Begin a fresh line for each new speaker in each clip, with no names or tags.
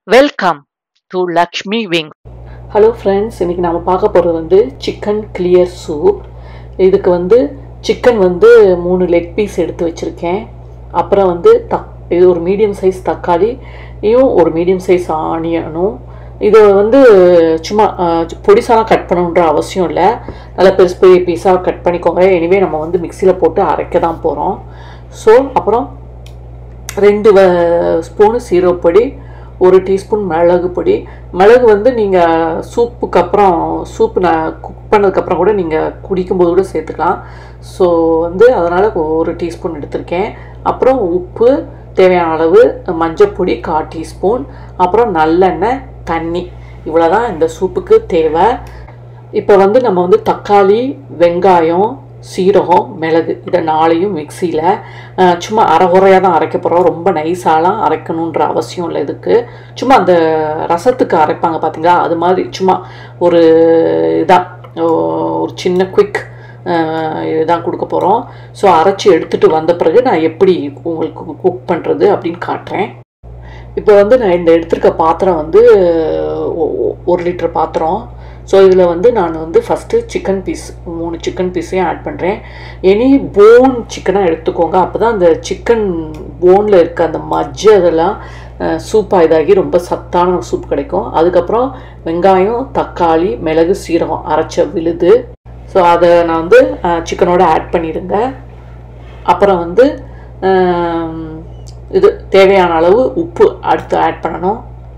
Welcome to Lakshmi Wing.
Hello friends இன்றைக்கி நாம் பார்க்க போகிறது வந்து சிக்கன் கிளியர் சூப் இதுக்கு வந்து சிக்கன் வந்து மூணு லெக் பீஸ் எடுத்து வச்சுருக்கேன் அப்புறம் வந்து தக் இது ஒரு மீடியம் சைஸ் தக்காளியும் ஒரு மீடியம் சைஸ் ஆனியனும் இதை வந்து சும்மா பொடிசாலாம் கட் பண்ணணுன்ற அவசியம் இல்லை நல்லா பெருசு பெரிய பீஸாக கட் பண்ணிக்கோங்க எனிவே நம்ம வந்து மிக்சியில் போட்டு அரைக்க தான் போகிறோம் ஸோ அப்புறம் ரெண்டு வ- ஸ்பூனு சீரகப்பொடி ஒரு டீஸ்பூன் மிளகு பொடி மிளகு வந்து நீங்கள் சூப்புக்கு அப்புறம் சூப்பு நான் குக் பண்ணதுக்கப்புறம் கூட நீங்கள் குடிக்கும்போது கூட சேர்த்துக்கலாம் ஸோ வந்து அதனால் ஒரு டீஸ்பூன் எடுத்திருக்கேன் அப்புறம் உப்பு தேவையான அளவு மஞ்சப்பொடி கால் டீஸ்பூன் அப்புறம் நல்லெண்ணெய் தண்ணி இவ்வளோதான் இந்த சூப்புக்கு தேவை இப்போ வந்து நம்ம வந்து தக்காளி வெங்காயம் சீரகம் மிளகு இதை நாளையும் மிக்சியில் சும்மா அரைகுறையாக தான் அரைக்க போகிறோம் ரொம்ப நைஸாலாம் அரைக்கணுன்ற அவசியம் இல்லை இதுக்கு சும்மா அந்த ரசத்துக்கு அரைப்பாங்க பார்த்தீங்களா அது மாதிரி சும்மா ஒரு இதான் ஒரு சின்ன குயிக் இதுதான் கொடுக்க போகிறோம் ஸோ அரைச்சி எடுத்துகிட்டு வந்த பிறகு நான் எப்படி உங்களுக்கு குக் பண்ணுறது அப்படின்னு காட்டுறேன் இப்போ வந்து நான் இந்த எடுத்திருக்க பாத்திரம் வந்து ஒ- ஒ- ஒரு லிட்டர் பாத்திரம் ஸோ இதில் வந்து நான் வந்து ஃபஸ்ட்டு சிக்கன் பீஸ் மூணு சிக்கன் பீஸையும் ஆட் பண்ணுறேன் எனி போன் சிக்கனாக எடுத்துக்கோங்க அப்போ தான் அந்த சிக்கன் போனில் இருக்க அந்த மஜ்ஜை அதெல்லாம் சூப்பாக இதாகி ரொம்ப சத்தான ஒரு சூப் கிடைக்கும் அதுக்கப்புறம் வெங்காயம் தக்காளி மிளகு சீரகம் அரைச்ச விழுது ஸோ அதை நான் வந்து சிக்கனோட ஆட் பண்ணிடுங்க அப்புறம் வந்து ஆம், இது தேவையான அளவு உப்பு அடுத்து ஆட் பண்ணணும்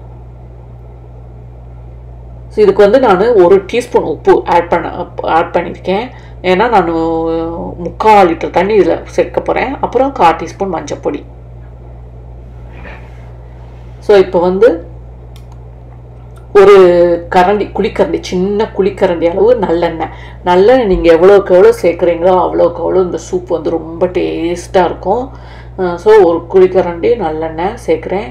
ஸோ இதுக்கு வந்து நான் ஒரு டீஸ்பூன் உப்பு ஆட் பண்ண ஆட் பண்ணியிருக்கேன் ஏன்னா நான் முக்கால் லிட்டர் தண்ணி இதில் சேர்க்க போகிறேன் அப்புறம் கால் டீஸ்பூன் மஞ்சப்பொடி ஸோ இப்போ வந்து ஒரு கரண்டி குழிக்கரண்டி சின்ன குழிக்கரண்டி அளவு நல்லெண்ணெய் நல்லெண்ணெய் நீங்கள் எவ்வளோக்கு எவ்வளோ சேர்க்குறீங்களோ அவ்வளோக்கு அவ்வளோ இந்த சூப் வந்து ரொம்ப டேஸ்ட்டாக இருக்கும் ஸோ ஒரு குழிக்கரண்டி நல்லெண்ணெய் சேர்க்குறேன்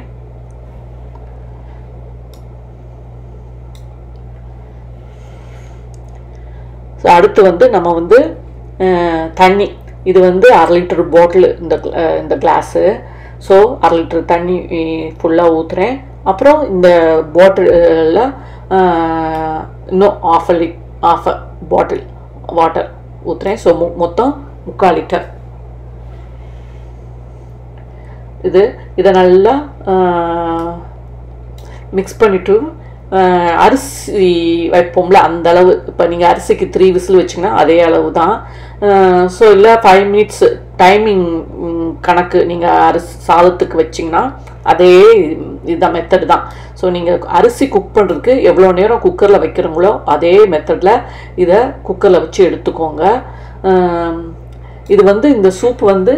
ஸோ அடுத்து வந்து நம்ம வந்து அஹ், தண்ணி இது வந்து அரை லிட்டர் பாட்டில் இந்த gla- அஹ், இந்த கிளாஸு ஸோ அரை லிட்டர் தண்ணி ஃபுல்லாக ஊற்றுறேன் அப்புறம் இந்த பாட்டிலில் இன்னும் half a litre half a bottle water ஊற்றுறேன் ஸோ மொத்தம் முக்கால் லிட்டர் இது இதை நல்லா மிக்ஸ் பண்ணிவிட்டு அரிசி வைப்போம்ல அந்த அளவு இப்போ நீங்கள் அரிசிக்கு த்ரீ விசில் வச்சிங்கன்னா அதே அளவு தான் ஸோ இல்லை ஃபைவ் மினிட்ஸ் டைமிங் கணக்கு நீங்கள் அரிசி சாதத்துக்கு வச்சிங்கன்னா அதே இதுதான் மெத்தட் தான் ஸோ நீங்கள் அரிசி குக் பண்ணுறதுக்கு எவ்வளோ நேரம் குக்கரில் வைக்கிறீங்களோ அதே மெத்தடில் இதை குக்கரில் வச்சு எடுத்துக்கோங்க ஆம், இது வந்து இந்த சூப் வந்து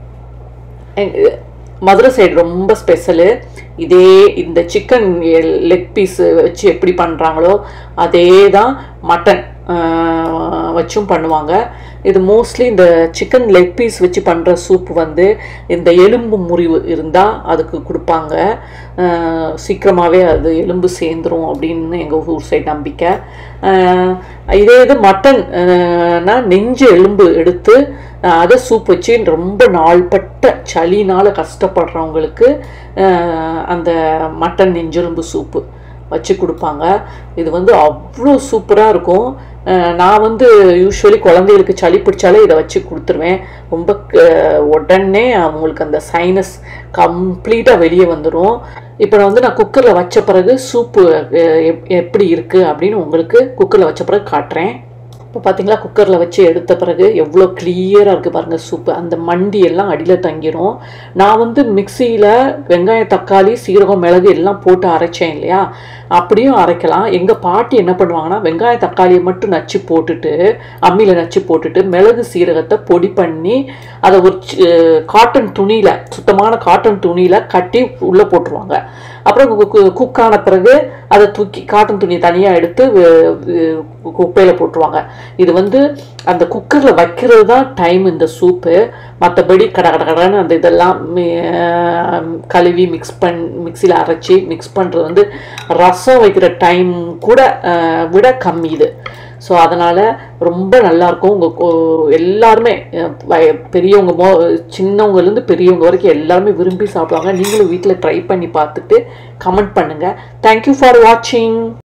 எங்க- மதுரை சைடு ரொம்ப ஸ்பெஷலு இதே இந்த சிக்கன் லெக் பீஸ் வச்சு எப்படி பண்ணுறாங்களோ அதே தான் மட்டன் வச்சும் பண்ணுவாங்க இது மோஸ்ட்லி இந்த சிக்கன் லெக் பீஸ் வச்சு பண்ணுற சூப் வந்து இந்த எலும்பு முறிவு இருந்தால் அதுக்கு கொடுப்பாங்க சீக்கிரமாகவே அது எலும்பு சேர்ந்துரும் அப்படின்னு எங்கள் ஊர் சைடு நம்பிக்கை அஹ் இதே இது மட்டன் னா நெஞ்சு எலும்பு எடுத்து அஹ் அதை சூப் வச்சு ரொம்ப நாள்பட்ட சளினால் கஷ்டப்படுறவங்களுக்கு அஹ் அந்த மட்டன் நெஞ்செலும்பு சூப்பு வச்சு கொடுப்பாங்க இது வந்து அவ்வளோ சூப்பராக இருக்கும் அஹ் நான் வந்து யூஸ்வலி குழந்தைகளுக்கு சளி பிடிச்சாலே இதை வச்சு கொடுத்துருவேன் ரொம்ப க- உடனே அவங்களுக்கு அந்த சைனஸ் கம்ப்ளீட்டாக வெளியே வந்துடும் இப்போ நான் வந்து நான் குக்கரில் வச்ச பிறகு சூப்பு அஹ், எப்- எப்படி இருக்குது அப்படின்னு உங்களுக்கு குக்கரில் வச்ச பிறகு காட்டுறேன் இப்போ பார்த்தீங்களா குக்கரில் வச்சு எடுத்த பிறகு எவ்வளோ கிளியராக இருக்குது பாருங்கள் சூப்பு அந்த மண்டி எல்லாம் அடியில் தங்கிரும் நான் வந்து மிக்சியில் வெங்காயம் தக்காளி சீரகம் மிளகு எல்லாம் போட்டு அரைச்சேன் இல்லையா அப்படியும் அரைக்கலாம் எங்கள் பாட்டி என்ன பண்ணுவாங்கன்னா வெங்காயம் தக்காளியை மட்டும் நச்சு போட்டுட்டு அம்மியில் நச்சு போட்டுட்டு மிளகு சீரகத்தை பொடி பண்ணி அதை ஒரு காட்டன் துணியில் சுத்தமான காட்டன் துணியில் கட்டி உள்ளே போட்டுருவாங்க அப்புறம் குக் ஆன பிறகு அதை தூக்கி காட்டன் துணியை தனியாக எடுத்து குப்பையில் போட்டுருவாங்க இது வந்து அந்த குக்கரில் வைக்கிறது தான் டைம் இந்த சூப்பு மற்றபடி கட கட கடன்னு அந்த இதெல்லாம் மி- ஆஹ் கழுவி மிக்ஸ் பண் மிக்சியில் அரைச்சி மிக்ஸ் பண்ணுறது வந்து ரசம் வைக்கிற டைம் கூட ஆஹ் விட கம்மி இது ஸோ அதனால் ரொம்ப நல்லாயிருக்கும் உங்கள் எல்லாருமே அஹ், வய- பெரியவங்க மோ சின்னவங்கலேருந்து பெரியவங்க வரைக்கும் எல்லாருமே விரும்பி சாப்பிடுவாங்க நீங்களும் வீட்டில் ட்ரை பண்ணி பார்த்துட்டு கமெண்ட் பண்ணுங்கள் தேங்க்யூ ஃபார் வாட்சிங்